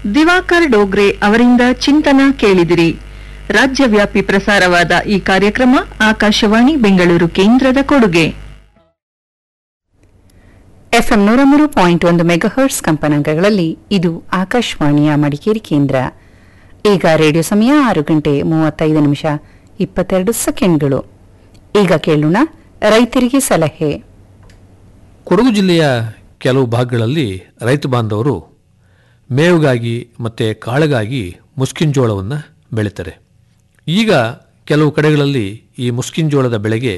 ದಿವಾಕರ್ ಡೋಗ್ರೆ ಅವರಿಂದ ಚಿಂತನ ಕೇಳಿದಿರಿ ರಾಜ್ಯವ್ಯಾಪಿ ಪ್ರಸಾರವಾದ ಈ ಕಾರ್ಯಕ್ರಮ ಆಕಾಶವಾಣಿ ಬೆಂಗಳೂರು ಕೇಂದ್ರದ ಕೊಡುಗೆ ಎಫ್ಎಂ ನೂರ ಮೂರು ಪಾಯಿಂಟ್ ಒಂದು ಮೆಗಾಹರ್ಟ್ಸ್ ಕಂಪನಾಂಕಗಳಲ್ಲಿ ಇದು ಆಕಾಶವಾಣಿಯ ಮಡಿಕೇರಿ ಕೇಂದ್ರ ಈಗ ರೇಡಿಯೋ ಸಮಯ ಆರು ಗಂಟೆ ಮೂವತ್ತೈದು ನಿಮಿಷ ಇಪ್ಪತ್ತೆರಡು ಸೆಕೆಂಡ್ಗಳು ಈಗ ಕೇಳೋಣ ರೈತರಿಗೆ ಸಲಹೆ ಕೊಡಗು ಜಿಲ್ಲೆಯ ಕೆಲವು ಭಾಗಗಳಲ್ಲಿ ರೈತ ಬಾಂಧವರು ಮೇವಿಗಾಗಿ ಮತ್ತು ಕಾಳಿಗಾಗಿ ಮುಸ್ಕಿನ ಜೋಳವನ್ನು ಬೆಳೀತಾರೆ ಈಗ ಕೆಲವು ಕಡೆಗಳಲ್ಲಿ ಈ ಮುಸ್ಕಿನ ಜೋಳದ ಬೆಳೆಗೆ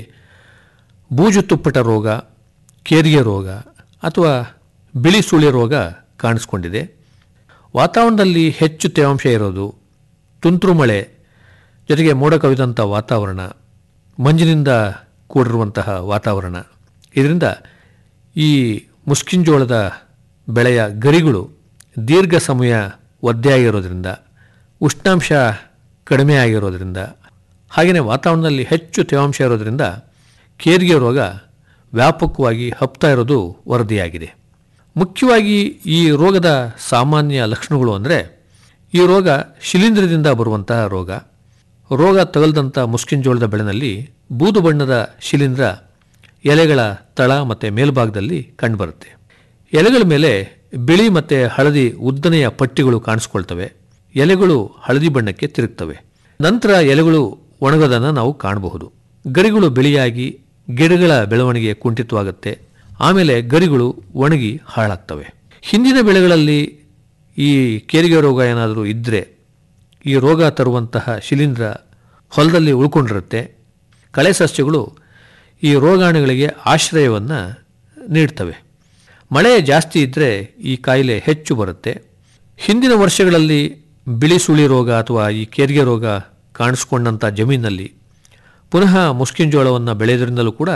ಬೂಜು ತುಪ್ಪಟ ರೋಗ ಕೇರಿಗೆ ರೋಗ ಅಥವಾ ಬಿಳಿ ಸುಳಿ ರೋಗ ಕಾಣಿಸ್ಕೊಂಡಿದೆ ವಾತಾವರಣದಲ್ಲಿ ಹೆಚ್ಚು ತೇವಾಂಶ ಇರೋದು ತುಂತುರು ಮಳೆ ಜೊತೆಗೆ ಮೋಡ ಕವಿದಂಥ ವಾತಾವರಣ ಮಂಜಿನಿಂದ ಕೂಡಿರುವಂತಹ ವಾತಾವರಣ ಇದರಿಂದ ಈ ಮುಸ್ಕಿನ ಜೋಳದ ಬೆಳೆಯ ಗರಿಗಳು ದೀರ್ಘ ಸಮಯ ಒದ್ದೆಯಾಗಿರೋದ್ರಿಂದ ಉಷ್ಣಾಂಶ ಕಡಿಮೆ ಆಗಿರೋದ್ರಿಂದ ಹಾಗೆಯೇ ವಾತಾವರಣದಲ್ಲಿ ಹೆಚ್ಚು ತೇವಾಂಶ ಇರೋದ್ರಿಂದ ಕೇರಿಗೆ ರೋಗ ವ್ಯಾಪಕವಾಗಿ ಹಬ್ತಾ ಇರೋದು ವರದಿಯಾಗಿದೆ ಮುಖ್ಯವಾಗಿ ಈ ರೋಗದ ಸಾಮಾನ್ಯ ಲಕ್ಷಣಗಳು ಅಂದರೆ ಈ ರೋಗ ಶಿಲೀಂಧ್ರದಿಂದ ಬರುವಂತಹ ರೋಗ ರೋಗ ತಗಲ್ದಂಥ ಮುಸ್ಕಿನ ಜೋಳದ ಬೆಳೆನಲ್ಲಿ ಬೂದು ಬಣ್ಣದ ಶಿಲೀಂಧ್ರ ಎಲೆಗಳ ತಳ ಮತ್ತು ಮೇಲ್ಭಾಗದಲ್ಲಿ ಕಂಡುಬರುತ್ತೆ ಎಲೆಗಳ ಮೇಲೆ ಬಿಳಿ ಮತ್ತು ಹಳದಿ ಉದ್ದನೆಯ ಪಟ್ಟಿಗಳು ಕಾಣಿಸ್ಕೊಳ್ತವೆ ಎಲೆಗಳು ಹಳದಿ ಬಣ್ಣಕ್ಕೆ ತಿರುಗ್ತವೆ ನಂತರ ಎಲೆಗಳು ಒಣಗೋದನ್ನು ನಾವು ಕಾಣಬಹುದು ಗರಿಗಳು ಬಿಳಿಯಾಗಿ ಗಿಡಗಳ ಬೆಳವಣಿಗೆ ಕುಂಠಿತವಾಗುತ್ತೆ ಆಮೇಲೆ ಗರಿಗಳು ಒಣಗಿ ಹಾಳಾಗ್ತವೆ ಹಿಂದಿನ ಬೆಳೆಗಳಲ್ಲಿ ಈ ಕೇರಿಗೆ ರೋಗ ಏನಾದರೂ ಇದ್ದರೆ ಈ ರೋಗ ತರುವಂತಹ ಶಿಲೀಂಧ್ರ ಹೊಲದಲ್ಲಿ ಉಳ್ಕೊಂಡಿರುತ್ತೆ ಕಳೆ ಸಸ್ಯಗಳು ಈ ರೋಗಾಣುಗಳಿಗೆ ಆಶ್ರಯವನ್ನು ನೀಡ್ತವೆ ಮಳೆ ಜಾಸ್ತಿ ಇದ್ದರೆ ಈ ಕಾಯಿಲೆ ಹೆಚ್ಚು ಬರುತ್ತೆ ಹಿಂದಿನ ವರ್ಷಗಳಲ್ಲಿ ಬಿಳಿ ಸುಳಿ ರೋಗ ಅಥವಾ ಈ ಕೇರಿಗೆ ರೋಗ ಕಾಣಿಸ್ಕೊಂಡಂಥ ಜಮೀನಲ್ಲಿ ಪುನಃ ಮುಸ್ಕಿನ ಜೋಳವನ್ನು ಬೆಳೆಯೋದ್ರಿಂದಲೂ ಕೂಡ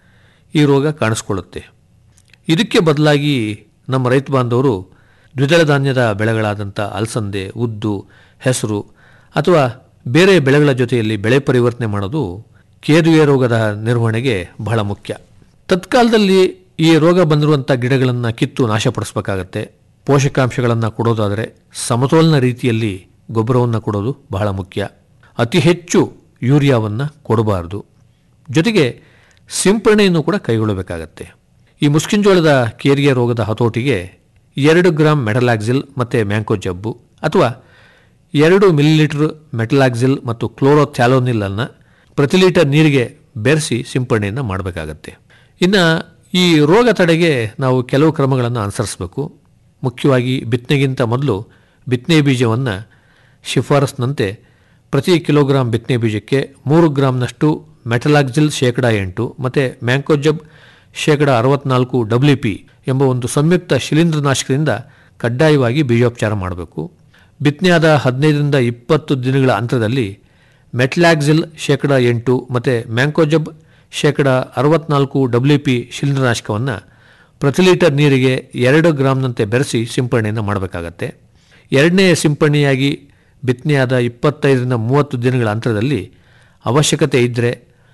ಈ ರೋಗ ಕಾಣಿಸ್ಕೊಳ್ಳುತ್ತೆ ಇದಕ್ಕೆ ಬದಲಾಗಿ ನಮ್ಮ ರೈತ ಬಾಂಧವರು ದ್ವಿದಳ ಧಾನ್ಯದ ಬೆಳೆಗಳಾದಂಥ ಅಲಸಂದೆ ಉದ್ದು ಹೆಸರು ಅಥವಾ ಬೇರೆ ಬೆಳೆಗಳ ಜೊತೆಯಲ್ಲಿ ಬೆಳೆ ಪರಿವರ್ತನೆ ಮಾಡೋದು ಕೇದುವೆ ರೋಗದ ನಿರ್ವಹಣೆಗೆ ಬಹಳ ಮುಖ್ಯ ತತ್ಕಾಲದಲ್ಲಿ ಈ ರೋಗ ಬಂದಿರುವಂಥ ಗಿಡಗಳನ್ನು ಕಿತ್ತು ನಾಶಪಡಿಸಬೇಕಾಗತ್ತೆ ಪೋಷಕಾಂಶಗಳನ್ನು ಕೊಡೋದಾದರೆ ಸಮತೋಲನ ರೀತಿಯಲ್ಲಿ ಗೊಬ್ಬರವನ್ನು ಕೊಡೋದು ಬಹಳ ಮುಖ್ಯ ಅತಿ ಹೆಚ್ಚು ಯೂರಿಯಾವನ್ನು ಕೊಡಬಾರ್ದು ಜೊತೆಗೆ ಸಿಂಪರಣೆಯನ್ನು ಕೂಡ ಕೈಗೊಳ್ಳಬೇಕಾಗತ್ತೆ ಈ ಮುಸ್ಕಿಂಜೋಳದ ಕೇರಿಗೆ ರೋಗದ ಹತೋಟಿಗೆ ಎರಡು ಗ್ರಾಂ ಮೆಟಲಾಕ್ಸಿಲ್ ಮತ್ತು ಮ್ಯಾಂಕೋ ಜಬ್ಬು ಅಥವಾ ಎರಡು ಮಿಲಿಲೀಟರ್ ಮೆಟಲಾಕ್ಸಿಲ್ ಮತ್ತು ಕ್ಲೋರೋಥ್ಯಾಲೋನಿಲನ್ನು ಪ್ರತಿ ಲೀಟರ್ ನೀರಿಗೆ ಬೆರೆಸಿ ಸಿಂಪರಣೆಯನ್ನು ಮಾಡಬೇಕಾಗತ್ತೆ ಇನ್ನು ಈ ರೋಗ ತಡೆಗೆ ನಾವು ಕೆಲವು ಕ್ರಮಗಳನ್ನು ಅನುಸರಿಸಬೇಕು ಮುಖ್ಯವಾಗಿ ಬಿತ್ತನೆಗಿಂತ ಮೊದಲು ಬಿತ್ತನೆ ಬೀಜವನ್ನು ಶಿಫಾರಸ್ನಂತೆ ಪ್ರತಿ ಕಿಲೋಗ್ರಾಂ ಬಿತ್ತನೆ ಬೀಜಕ್ಕೆ ಮೂರು ಗ್ರಾಂನಷ್ಟು ಮೆಟಲಾಕ್ಸಿಲ್ ಶೇಕಡ ಎಂಟು ಮತ್ತು ಮ್ಯಾಂಕೋಜಬ್ ಶೇಕಡ ಅರವತ್ನಾಲ್ಕು ಡಬ್ಲ್ಯೂ ಪಿ ಎಂಬ ಒಂದು ಸಂಯುಕ್ತ ಶಿಲೀಂಧ್ರನಾಶಕದಿಂದ ಕಡ್ಡಾಯವಾಗಿ ಬೀಜೋಪಚಾರ ಮಾಡಬೇಕು ಬಿತ್ತನೆಯಾದ ಹದಿನೈದರಿಂದ ಇಪ್ಪತ್ತು ದಿನಗಳ ಅಂತರದಲ್ಲಿ ಮೆಟ್ಲಾಕ್ಸಿಲ್ ಶೇಕಡ ಎಂಟು ಮತ್ತು ಮ್ಯಾಂಕೋಜಬ್ ಶೇಕಡ ಅರವತ್ನಾಲ್ಕು ಡಬ್ಲ್ಯೂ ಪಿ ಶಿಲೀಂಧ್ರನಾಶಕವನ್ನು ಪ್ರತಿ ಲೀಟರ್ ನೀರಿಗೆ ಎರಡು ಗ್ರಾಂನಂತೆ ಬೆರೆಸಿ ಸಿಂಪರಣೆಯನ್ನು ಮಾಡಬೇಕಾಗತ್ತೆ ಎರಡನೇ ಸಿಂಪರಣೆಯಾಗಿ ಬಿತ್ತನೆಯಾದ ಇಪ್ಪತ್ತೈದರಿಂದ ಮೂವತ್ತು ದಿನಗಳ ಅಂತರದಲ್ಲಿ ಅವಶ್ಯಕತೆ ಇದ್ದರೆ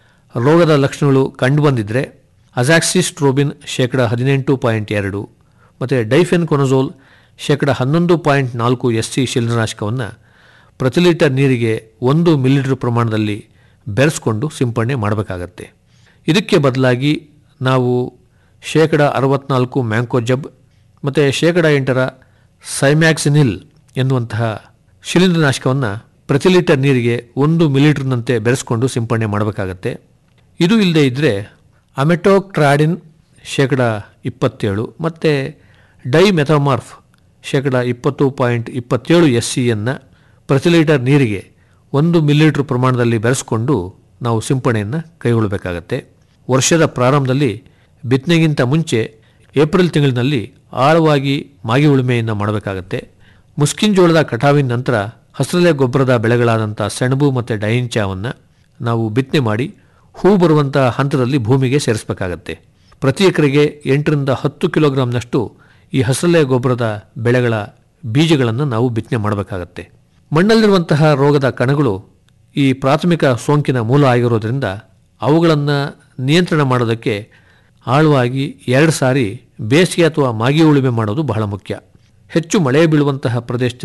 ರೋಗದ ಲಕ್ಷಣಗಳು ಕಂಡುಬಂದಿದ್ದರೆ ಅಜಾಕ್ಸಿಸ್ಟ್ರೋಬಿನ್ ಶೇಕಡ ಹದಿನೆಂಟು ಪಾಯಿಂಟ್ ಎರಡು ಮತ್ತು ಡೈಫೆನ್ ಕೊನಜೋಲ್ ಶೇಕಡ ಹನ್ನೊಂದು ಪಾಯಿಂಟ್ ನಾಲ್ಕು ಎಸ್ ಸಿ ಶಿಲೀಂಧ್ರನಾಶಕವನ್ನು ಪ್ರತಿ ಲೀಟರ್ ನೀರಿಗೆ ಒಂದು ಮಿಲಿಲೀಟರ್ ಪ್ರಮಾಣದಲ್ಲಿ ಬೆರೆಸ್ಕೊಂಡು ಸಿಂಪರಣೆ ಮಾಡಬೇಕಾಗತ್ತೆ ಇದಕ್ಕೆ ಬದಲಾಗಿ ನಾವು ಶೇಕಡ ಅರವತ್ನಾಲ್ಕು ಮ್ಯಾಂಕೋಜಬ್ ಮತ್ತು ಶೇಕಡ ಎಂಟರ ಸೈಮ್ಯಾಕ್ಸಿನಿಲ್ ಎನ್ನುವಂತಹ ಶಿಲೀಂಧ್ರನಾಶಕವನ್ನು ಪ್ರತಿ ಲೀಟರ್ ನೀರಿಗೆ ಒಂದು ಮಿಲಿಲೀಟರ್ನಂತೆ ಬೆರೆಸ್ಕೊಂಡು ಸಿಂಪರಣೆ ಮಾಡಬೇಕಾಗತ್ತೆ ಇದು ಇಲ್ಲದೇ ಇದ್ದರೆ ಅಮೆಟೋಕ್ಟ್ರಾಡಿನ್ ಶೇಕಡ ಇಪ್ಪತ್ತೇಳು ಮತ್ತು ಡೈಮೆಥಾಮಾರ್ಫ್ ಶೇಕಡ ಇಪ್ಪತ್ತು ಪಾಯಿಂಟ್ ಇಪ್ಪತ್ತೇಳು ಎಸ್ ಸಿಯನ್ನು ಪ್ರತಿ ಲೀಟರ್ ನೀರಿಗೆ ಒಂದು ಮಿಲಿಲೀಟರ್ ಪ್ರಮಾಣದಲ್ಲಿ ಬೆರೆಸ್ಕೊಂಡು ನಾವು ಸಿಂಪರಣೆಯನ್ನು ಕೈಗೊಳ್ಳಬೇಕಾಗತ್ತೆ ವರ್ಷದ ಪ್ರಾರಂಭದಲ್ಲಿ ಬಿತ್ತನೆಗಿಂತ ಮುಂಚೆ ಏಪ್ರಿಲ್ ತಿಂಗಳಿನಲ್ಲಿ ಆಳವಾಗಿ ಮಾಗಿ ಉಳುಮೆಯನ್ನು ಮಾಡಬೇಕಾಗತ್ತೆ ಮುಸ್ಕಿನ್ ಜೋಳದ ಕಟಾವಿನ ನಂತರ ಹಸಿರಲೆ ಗೊಬ್ಬರದ ಬೆಳೆಗಳಾದಂಥ ಸೆಣಬು ಮತ್ತು ಡೈಂಚಾವನ್ನು ನಾವು ಬಿತ್ತನೆ ಮಾಡಿ ಹೂ ಬರುವಂಥ ಹಂತದಲ್ಲಿ ಭೂಮಿಗೆ ಸೇರಿಸಬೇಕಾಗತ್ತೆ ಪ್ರತಿ ಎಕರೆಗೆ ಎಂಟರಿಂದ ಹತ್ತು ಕಿಲೋಗ್ರಾಂನಷ್ಟು ಈ ಹಸಿರಲೆ ಗೊಬ್ಬರದ ಬೆಳೆಗಳ ಬೀಜಗಳನ್ನು ನಾವು ಬಿತ್ತನೆ ಮಾಡಬೇಕಾಗತ್ತೆ ಮಣ್ಣಲ್ಲಿರುವಂತಹ ರೋಗದ ಕಣಗಳು ಈ ಪ್ರಾಥಮಿಕ ಸೋಂಕಿನ ಮೂಲ ಆಗಿರೋದ್ರಿಂದ ಅವುಗಳನ್ನು ನಿಯಂತ್ರಣ ಮಾಡೋದಕ್ಕೆ ಆಳವಾಗಿ ಎರಡು ಸಾರಿ ಬೇಸಿಗೆ ಅಥವಾ ಮಾಗಿ ಉಳುಮೆ ಮಾಡೋದು ಬಹಳ ಮುಖ್ಯ ಹೆಚ್ಚು ಮಳೆ ಬೀಳುವಂತಹ ಪ್ರದೇಶದಲ್ಲಿ